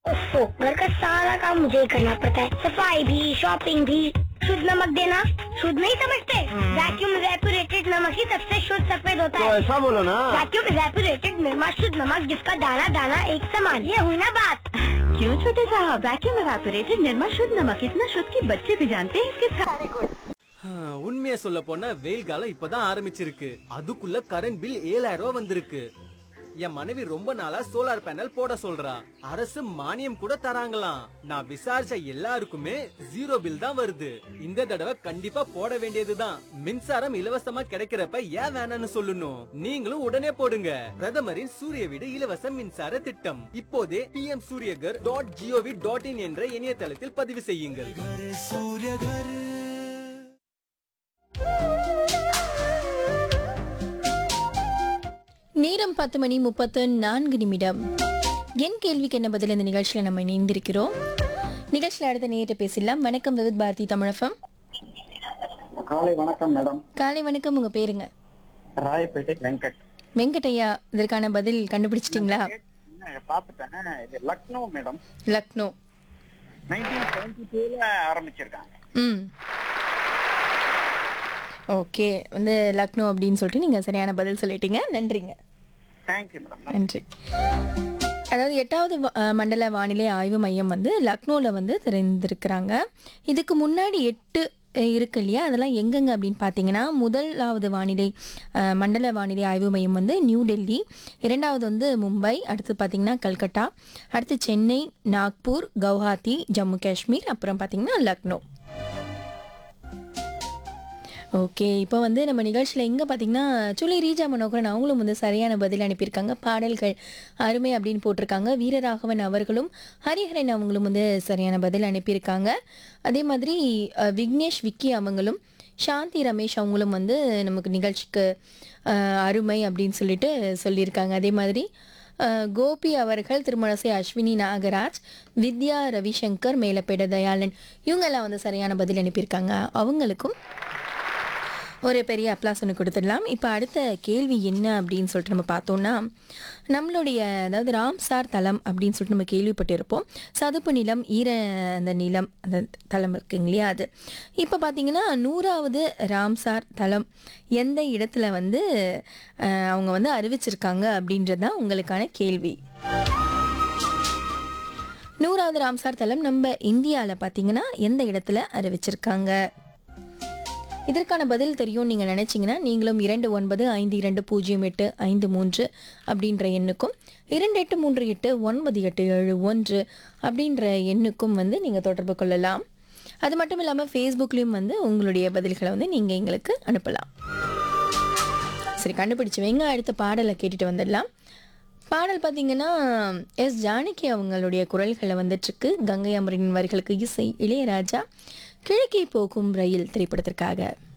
ओफो घर का सारा काम मुझे ही करना पड़ता है सफाई भी शॉपिंग भी शुद्ध नमक देना शुद्ध नहीं समझते वैक्यूम रेपुरेटेड नमक ही सबसे शुद्ध सफेद होता तो है ऐसा बोलो ना वैक्यूम रेपुरेटेड निर्मा शुद्ध नमक जिसका दाना दाना एक समान ये हुई ना बात क्यों छोटे साहब वैक्यूम एवापोरेटेड निर्मा शुद्ध नमक इतना शुद्ध कि बच्चे भी जानते हैं इसके सारे गुण ஆஹ், உண்மையை சொல்ல போனா வெயில் காலம் இப்பதான் ஆரம்பிச்சிருக்கு அதுக்குள்ள கரண்ட் பில் ஏழாயிரம் ரூபாய் வந்திருக்கு என் மனைவி ரொம்ப நாளா சோலார் பேனல் போட சொல்றா அரசு மானியம் கூட தராங்களாம் நான் விசாரிச்ச எல்லாருக்குமே ஜீரோ பில் தான் வருது இந்த தடவை கண்டிப்பா போட வேண்டியதுதான் மின்சாரம் இலவசமா கிடைக்கிறப்ப ஏன் வேணாம்னு சொல்லணும் நீங்களும் உடனே போடுங்க பிரதமரின் சூரிய வீடு இலவச மின்சார திட்டம் இப்போதே P M Suryaghar dot G O V dot in என்ற இணையதளத்தில் பதிவு செய்யுங்கள் நேரம் பத்து மணி முப்பத்து நான்கு நிமிடம் என் கேள்விக்கு என்ன பதில் இந்த நிகழ்ச்சியில் நம்ம இணைந்திருக்கிறோம் நிகழ்ச்சியில் அடுத்த நேரிட்ட பேசலாம் வணக்கம் விவித் பாரதி தமிழகம் காலை வணக்கம் மேடம் காலை வணக்கம் உங்க பேருங்க ராயப்பேட்டை வெங்கட் வெங்கட்டையா இதற்கான பதில் கண்டுபிடிச்சிட்டீங்களா என்ன, பார்த்துட்டேன் இது Lucknow madam Lucknow nineteen seventy டூல ஆரம்பிச்சிருக்காங்க ம் ஓகே வந்து லக்னோ அப்படின்னு சொல்லிட்டு நீங்கள் சரியான பதில் சொல்லிட்டீங்க நன்றிங்க தேங்க்யூ மேடம் நன்றி அதாவது எட்டாவது வ- அஹ் மண்டல வானிலை ஆய்வு மையம் வந்து லக்னோவில் வந்து திறந்திருக்கிறாங்க இதுக்கு முன்னாடி எட்டு அஹ், இருக்கு இல்லையா அதெல்லாம் எங்கெங்க அப்படின்னு பார்த்தீங்கன்னா முதலாவது வானிலை அஹ், மண்டல வானிலை ஆய்வு மையம் வந்து நியூ டெல்லி இரண்டாவது வந்து மும்பை அடுத்து பார்த்தீங்கன்னா கல்கட்டா அடுத்து சென்னை நாக்பூர் கவுஹாத்தி ஜம்மு காஷ்மீர் அப்புறம் பார்த்தீங்கன்னா லக்னோ ஓகே இப்போ வந்து நம்ம நிகழ்ச்சியில் எங்கே பார்த்தீங்கன்னா சுழி ரீஜா மனோகரன் அவங்களும் வந்து சரியான பதில் அனுப்பியிருக்காங்க பாடல்கள் அருமை அப்படின்னு போட்டிருக்காங்க வீரராகவன் அவர்களும் ஹரிஹரன் அவங்களும் வந்து சரியான பதில் அனுப்பியிருக்காங்க அதே மாதிரி அஹ், விக்னேஷ் விக்கி அவங்களும் சாந்தி ரமேஷ் அவங்களும் வந்து நமக்கு நிகழ்ச்சிக்கு அஹ், அருமை அப்படின்னு சொல்லிட்டு சொல்லியிருக்காங்க அதே மாதிரி அஹ், கோபி அவர்கள் திருமணசை அஸ்வினி நாகராஜ் வித்யா ரவிசங்கர் மேலப்பேட தயாளன் இவங்கெல்லாம் வந்து சரியான பதில் அனுப்பியிருக்காங்க அவங்களுக்கும் ஒரு பெரிய அப்ளாஸ் ஒன்று கொடுத்துடலாம் இப்போ அடுத்த கேள்வி என்ன அப்படின்னு சொல்லிட்டு நம்ம பார்த்தோம்னா நம்மளுடைய அதாவது ராம்சார் தலம் அப்படின்னு சொல்லிட்டு நம்ம கேள்விப்பட்டிருப்போம் சதுப்பு நிலம் ஈர அந்த நிலம் அந்த தலம் இருக்குங்க இல்லையா அது இப்போ பார்த்தீங்கன்னா நூறாவது ராம்சார் தலம் எந்த இடத்துல வந்து அஹ், அவங்க வந்து அறிவிச்சிருக்காங்க அப்படின்றது தான் உங்களுக்கான கேள்வி நூறாவது ராம்சார் தலம் நம்ம இந்தியாவில் பார்த்தீங்கன்னா எந்த இடத்துல அறிவிச்சிருக்காங்க இதற்கான பதில் தெரியும் நீங்கள் நினைச்சீங்கன்னா நீங்களும் இரண்டு ஒன்பது ஐந்து இரண்டு பூஜ்ஜியம் எட்டு ஐந்து மூன்று அப்படின்ற எண்ணுக்கும் இரண்டு எட்டு மூன்று எட்டு ஒன்பது எட்டு ஏழு ஒன்று அப்படின்ற எண்ணுக்கும் வந்து நீங்கள் தொடர்பு கொள்ளலாம் அது மட்டும் இல்லாமல் ஃபேஸ்புக்லேயும் வந்து உங்களுடைய பதில்களை வந்து நீங்கள் எங்களுக்கு அனுப்பலாம் சரி கண்டுபிடிச்சு வைங்க அடுத்த பாடலை கேட்டுட்டு வந்துடலாம் பாடல் பார்த்தீங்கன்னா எஸ் ஜானகி அவங்களுடைய குரல்களை வந்துட்டுருக்கு கங்கை அமரின் வரிகளுக்கு இசை இளையராஜா கிழக்கே போகும் ரயில் திரைப்படத்திற்காக